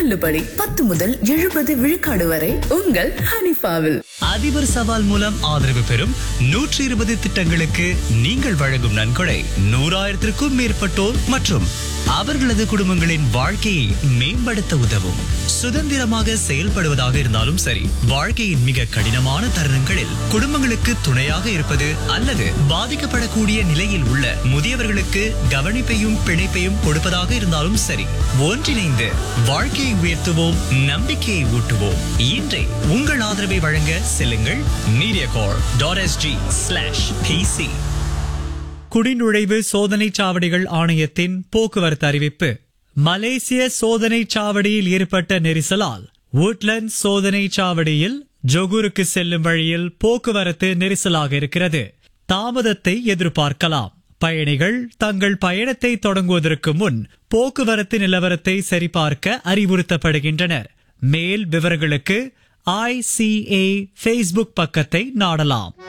தள்ளுபடி பத்து முதல் எழுபது விழுக்காடு வரை உங்கள் ஹனிஃபாவில் அதிபர் சவால் மூலம் ஆதரவு பெறும் நூற்றி இருபது திட்டங்களுக்கு நீங்கள் வழங்கும் நன்கொடை நூறாயிரத்திற்கும் மேற்பட்டோர் மற்றும் அவர்களது குடும்பங்களின் வாழ்க்கையை மேம்படுத்த உதவும் சுதந்திரமாக செயல்படுவதாக இருந்தாலும் சரி வாழ்க்கையின் மிக கடினமான தருணங்களில் குடும்பங்களுக்கு துணையாக இருப்பது அல்லது பாதிக்கப்படக்கூடிய நிலையில் உள்ள முதியவர்களுக்கு கவனிப்பையும் பிணைப்பையும் கொடுப்பதாக இருந்தாலும் சரி ஒன்றிணைந்து வாழ்க்கையை உயர்த்துவோம் நம்பிக்கையை ஊட்டுவோம் இன்றை உங்கள் ஆதரவை வழங்க செல்லுங்கள் mediacorp dot SG slash PC குடிநுழைவு சோதனை சாவடிகள் ஆணையத்தின் போக்குவரத்து அறிவிப்பு மலேசிய சோதனை சாவடியில் ஏற்பட்ட நெரிசலால் woodland சோதனை சாவடியில் ஜொகூருக்கு செல்லும் வழியில் போக்குவரத்து நெரிசலாக இருக்கிறது தாமதத்தை எதிர்பார்க்கலாம் பயணிகள் தங்கள் பயணத்தை தொடங்குவதற்கு முன் போக்குவரத்து நிலவரத்தை சரிபார்க்க அறிவுறுத்தப்படுகின்றனர் மேல் விவரங்களுக்கு ஐசிஏ ஃபேஸ்புக் பக்கத்தை நாடலாம்